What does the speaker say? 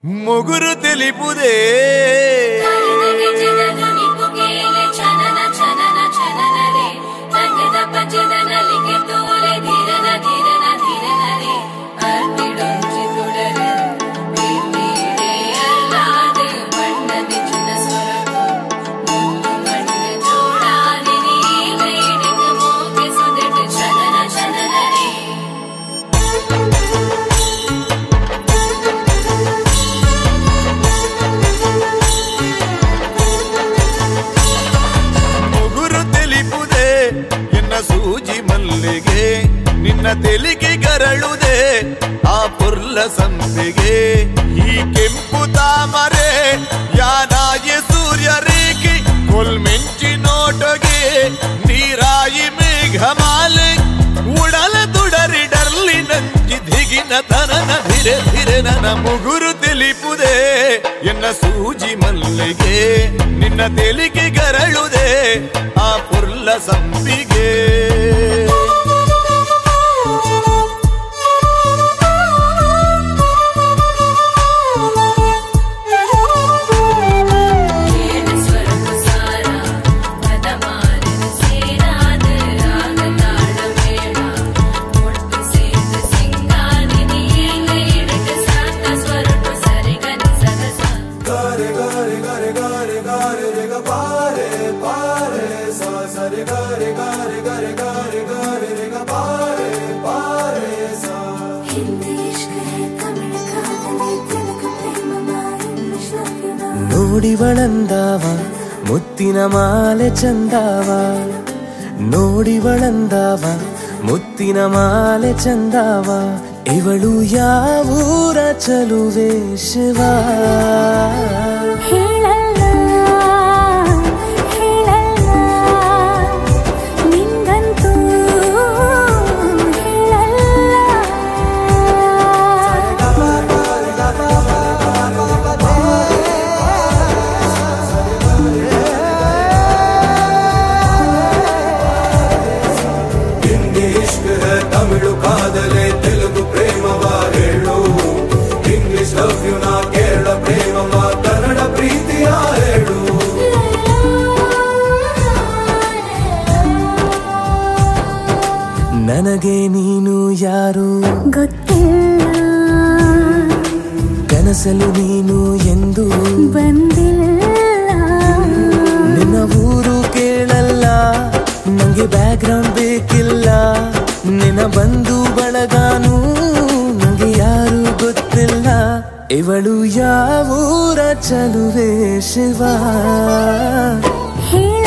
మొగురు తెలుపుదే మొగురు తెలుపుదే ಎನ್ನ ಸೂಜಿ ಮಲ್ಲಿಗೆ ನಿನ್ನ ತೆಲಿಗೆ ಗರಳುದೆ ಆ ಪುರ್ಲ ಸಂಪಿಗೆ ಈ ಕೆಂಪು ತಾಮರೆ ಯಾನಾಗಿ ಸೂರ್ಯ ರೇಖೆ ಕೊಲ್ಮೆಂಚಿ ನೋಟಗೆ ನೀರಾಯಿ ಮೇಘಮಾಲೆ ಉಡಲ ದುಡರಿ ಡರ್ಲಿ ನಂಜಿ ದಿಗಿನ ತನನ ಧಿರೆ ಧಿರೆ ನನ್ನ ಮುಗುರು ತಿಳಿಪುದೆ ಎನ್ನ ಸೂಜಿ ಮಲ್ಲಿಗೆ ನಿನ್ನ ತೆಲಿಗೆ ಗರಳುದೆ ಆ ಪುರ್ಲ ಸಂಪಿಗೆ ನೋಡಿವಳಂದಾವ ಮುತ್ತಿನ ಮಾಲೆ ಚಂದಾವ ನೋಡಿವಳಂದಾವ ಮುತ್ತಿನ ಮಾಲೆ ಚಂದಾವ ಇವಳು ಯಾವೂರ ಚಲುವೆ ಶಿವ ಹೇಳಲ್ಲ ಹೇಳಲ್ಲ ನಿಂಗಂತೂ ಹೇಳಲ್ಲ ಹಿಂದಿ ಇಷ್ಕ್ ಹೈ ತಮಿಳು ಕಾದಲೆ ತೆಲುಗು ಪ್ರೇಮವ ಹೇಳು ಇಂಗ್ಲಿಷ್ ಲವ್ ಯು ನಾ ಕೇರಳ ಪ್ರೇಮವ ಕನ್ನಡ ಪ್ರೀತಿಯ ಹೇಳು ನನಗೆ ನೀನು ಯಾರು ಗೊತ್ತಿಲ್ಲ ಕನಸಲು ನೀನು ಎಂದು ಬಂದಿಲ್ಲ ನಿನ್ನ ಊರು ಕೇಳಲ್ಲ ನಂಗೆ ಬ್ಯಾಕ್ಗ್ರೌಂಡ್ ಬೇಕಿಲ್ಲ ನಿನ್ನ ಬಂಧು ಬಳಗಾನು ನಂಗೆ ಯಾರು ಗೊತ್ತಿಲ್ಲ ಇವಳು ಯಾವೂರ ಚಲುವೆ ಶಿವ ಹೇಳ